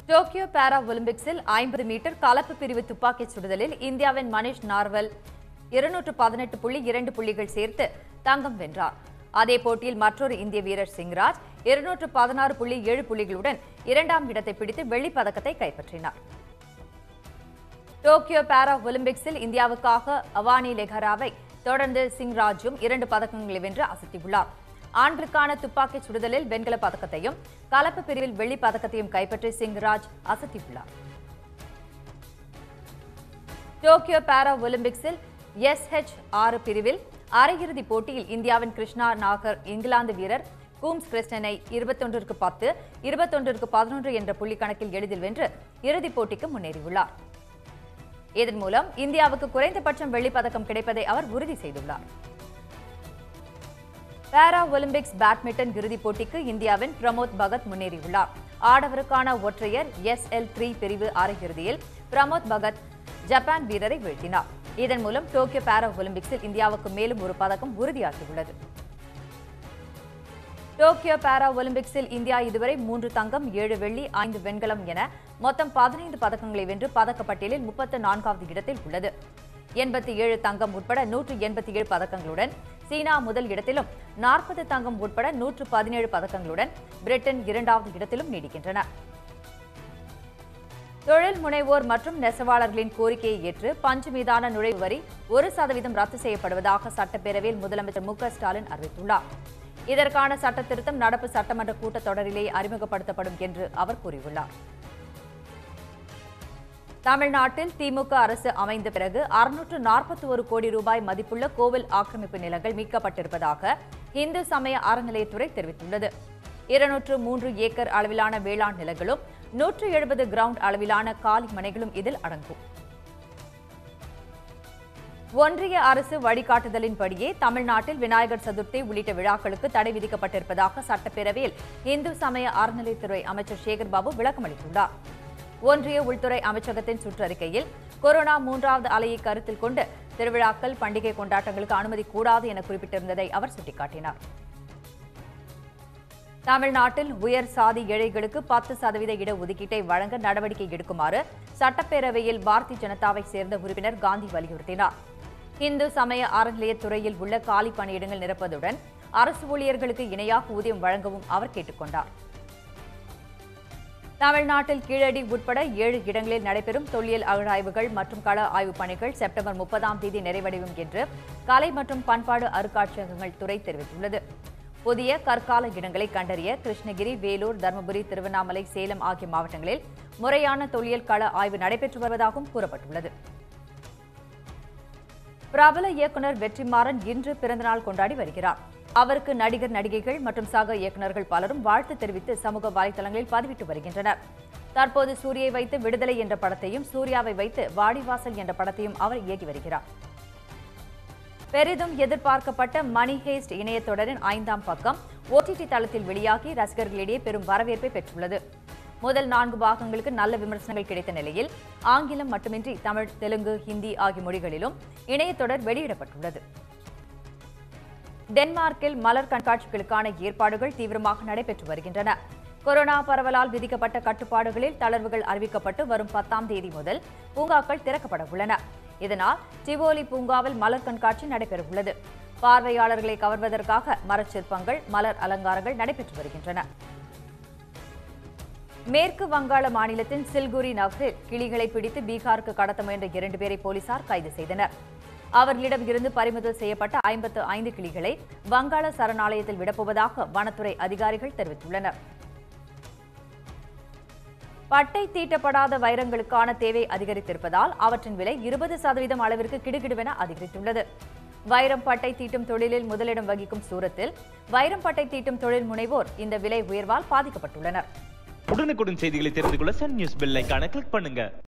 Tokyo para ஒலிம்பிக்ஸில் ஐம்பது metre கலப்பு பிரிவு துப்பாக்கிச் சுடுதலில் இந்தியாவின் மனிஷ் நார்வல் இருநூற்று பதினெட்டு புள்ளி இரண்டு புள்ளிகள் சேர்த்து தங்கம் வென்றார் அதே போட்டியில் மற்றொரு இந்திய வீரர் சிங்ராஜ் இருநூற்று பதினாறு புள்ளி ஏழு புள்ளிகளுடன் இரண்டாம் இடத்தை பிடித்து வெள்ளிப் பதக்கத்தை கைப்பற்றினார் டோக்கியோ பாரா ஒலிம்பிக்ஸில் இந்தியாவுக்காக அவானி லெஹராவை தொடர்ந்து சிங்ராஜும் இரண்டு பதக்கங்களை வென்று அசத்தியுள்ளார் ஆண்களுக்கான துப்பாக்கிச் சுடுதலில் வெண்கலப் பதக்கத்தையும் கலப்பு பிரிவில் வெள்ளிப் பதக்கத்தையும் கைப்பற்றி சிங்ராஜ் அசத்தியுள்ளார் டோக்கியோ பாரா ஒலிம்பிக்ஸில் எஸ்ஹெச் ஆறு பிரிவில் அரையிறுதிப் போட்டியில் இந்தியாவின் கிருஷ்ணா நாகர் இங்கிலாந்து வீரர் கூம்ஸ் கிறிஸ்டனை இருபத்தொன்றிற்கு பத்து இருபத்தொன்றிற்கு பதினொன்று என்ற புள்ளி கணக்கில் எளிதில் வென்று இறுதிப் போட்டிக்கு முன்னேறியுள்ளார் இதன் மூலம் இந்தியாவுக்கு குறைந்தபட்சம் வெள்ளிப் பதக்கம் கிடைப்பதை அவர் உறுதி செய்துள்ளார் பாரா ஒலிம்பிக்ஸ் பேட்மிண்டன் இறுதிப் போட்டிக்கு இந்தியாவின் பிரமோத் பகத் முன்னேறியுள்ளார் ஆடவருக்கான ஒற்றையர் எஸ் எல் த்ரீ பிரிவு அரையிறுதியில் பிரமோத் பகத் ஜப்பான் வீரரை வீழ்த்தினார் இதன் மூலம் டோக்கியோ பாரா ஒலிம்பிக்ஸில் இந்தியாவுக்கு மேலும் ஒரு பதக்கம் உறுதியாகியுள்ளது டோக்கியோ பாரா ஒலிம்பிக்ஸில் இந்தியா இதுவரை மூன்று தங்கம் ஏழு வெள்ளி ஐந்து வெண்கலம் என மொத்தம் பதினைந்து பதக்கங்களை வென்று பதக்கப்பட்டியலில் முப்பத்து நான்காவது இடத்தில் உள்ளது எண்பத்தி ஏழு தங்கம் உட்பட நூற்று எண்பத்தி ஏழு பதக்கங்களுடன் சீனா முதல் இடத்திலும் நாற்பது தங்கம் உட்பட நூற்று பதினேழு பதக்கங்களுடன் பிரிட்டன் இரண்டாவது இடத்திலும் நீடிக்கின்றன தொழில் முனைவோர் மற்றும் நெசவாளர்களின் கோரிக்கையை ஏற்று பஞ்சு மீதான நுழைவு வரி ஒரு சதவீதம் ரத்து செய்யப்படுவதாக சட்டப்பேரவையில் முதலமைச்சர் மு க ஸ்டாலின் அறிவித்துள்ளார் இதற்கான சட்ட திருத்தம் நடப்பு சட்டமன்ற கூட்டத்தொடரிலேயே அறிமுகப்படுத்தப்படும் என்று அவர் கூறியுள்ளார் தமிழ்நாட்டில் திமுக அரசு அமைந்த பிறகு அறுநூற்று நாற்பத்தி ஒரு கோடி ரூபாய் மதிப்புள்ள கோவில் ஆக்கிரமிப்பு நிலங்கள் மீட்கப்பட்டிருப்பதாக இந்து சமய அறநிலையத்துறை தெரிவித்துள்ளது இருநூற்று மூன்று ஏக்கர் அளவிலான வேளாண் நிலங்களும் நூற்று எழுபது கிரவுண்ட் அளவிலான காலி மனைகளும் இதில் அடங்கும் ஒன்றிய அரசு வழிகாட்டுதலின்படியே தமிழ்நாட்டில் விநாயகர் சதுர்த்தி உள்ளிட்ட விழாக்களுக்கு தடை விதிக்கப்பட்டிருப்பதாக சட்டப்பேரவையில் இந்து சமய அறநிலையத்துறை அமைச்சர் சேகர்பாபு விளக்கம் அளித்துள்ளார் ஒன்றிய உள்துறை அமைச்சகத்தின் சுற்றறிக்கையில் கொரோனா மூன்றாவது அலையை கருத்தில் கொண்டு திருவிழாக்கள் பண்டிகை கொண்டாட்டங்களுக்கு அனுமதி கூடாது என குறிப்பிட்டிருந்ததை அவர் சுட்டிக்காட்டினார் தமிழ்நாட்டில் உயர் சாதி ஏழைகளுக்கு பத்து சதவீத இடஒதுக்கீட்டை வழங்க நடவடிக்கை எடுக்குமாறு சட்டப்பேரவையில் பாரதிய ஜனதாவை சேர்ந்த உறுப்பினர் காந்தி வலியுறுத்தினார் இந்து சமய அறநிலையத்துறையில் உள்ள காலி பணியிடங்கள் நிரப்பதுடன் அரசு ஊழியர்களுக்கு இணையாக ஊதியம் வழங்கவும் அவர் கேட்டுக் கொண்டார் தமிழ்நாட்டில் கீழடி உட்பட ஏழு இடங்களில் நடைபெறும் தொல்லியல் அகழாய்வுகள் மற்றும் கள ஆய்வுப் பணிகள் செப்டம்பர் முப்பதாம் தேதி நிறைவடையும் என்று கலை மற்றும் பண்பாடு அருங்காட்சியகங்கள் துறை தெரிவித்துள்ளது புதிய கற்கால இடங்களை கண்டறிய கிருஷ்ணகிரி வேலூர் தருமபுரி திருவண்ணாமலை சேலம் ஆகிய மாவட்டங்களில் முறையான தொல்லியல் கள ஆய்வு நடைபெற்று வருவதாகவும் கூறப்பட்டுள்ளது பிரபல இயக்குனர் வெற்றிமாறன் இன்று பிறந்தநாள் கொண்டாடி வருகிறார் அவருக்கு நடிகர் நடிகைகள் மற்றும் சக இயக்குநர்கள் பலரும் வாழ்த்து தெரிவித்து சமூக வலைதளங்களில் பதிவிட்டு வருகின்றனர் தற்போது சூரியை வைத்து விடுதலை என்ற படத்தையும் சூர்யாவை வைத்து வாடிவாசல் என்ற படத்தையும் அவர் இயக்கி வருகிறார் பெரிதும் எதிர்பார்க்கப்பட்ட மணி ஹேஸ்ட் இணையத்தொடரின் ஐந்தாம் பக்கம் ஓடிடி தளத்தில் வெளியாகி ரசிகர்களிடையே பெரும் வரவேற்பை பெற்றுள்ளது முதல் நான்கு பாகங்களுக்கு நல்ல விமர்சனங்கள் கிடைத்த நிலையில் ஆங்கிலம் மட்டுமின்றி தமிழ் தெலுங்கு ஹிந்தி ஆகிய மொழிகளிலும் இணையத்தொடர் வெளியிடப்பட்டுள்ளது டென்மார்க்கில் மலர் கண்காட்சிகளுக்கான ஏற்பாடுகள் தீவிரமாக நடைபெற்று வருகின்றன கொரோனா பரவலால் விதிக்கப்பட்ட கட்டுப்பாடுகளில் தளர்வுகள் அறிவிக்கப்பட்டு வரும் பத்தாம் தேதி முதல் பூங்காக்கள் திறக்கப்பட உள்ளன இதனால் டிவோலி பூங்காவில் மலர் கண்காட்சி நடைபெறவுள்ளது பார்வையாளர்களை கவர்வதற்காக மரச்சிற்பங்கள் மலர் அலங்காரங்கள் நடைபெற்று வருகின்றன மேற்கு வங்காள மாநிலத்தின் சில்குரி நகரில் கிளிகளை பிடித்து பீகாருக்கு கடத்த முயன்ற இரண்டு பேரை போலீசார் கைது செய்தனர் அவர்களிடம் இருந்து பறிமுதல் செய்யப்பட்ட ஐம்பத்து ஐந்து கிளிகளை வங்காள சரணாலயத்தில் விடப்போவதாக வனத்துறை அதிகாரிகள் தெரிவித்துள்ளனர் பட்டை தீட்டப்படாத வைரங்களுக்கான தேவை அதிகரித்திருப்பதால் அவற்றின் விலை இருபது சதவீதம் அளவிற்கு கிடுகிடுவென அதிகரித்துள்ளது வைரம் பட்டை தீட்டும் தொழிலில் முதலிடம் வகிக்கும் சூரத்தில் வைரம் பட்டை தீட்டும் தொழில் முனைவோர் இந்த விலை உயர்வால் பாதிக்கப்பட்டுள்ளனர் உடனுக்குடன் செய்திகளை தெரிந்து கொள்ள சன் நியூஸ் பெல் ஐகானை கிளிக் பண்ணுங்க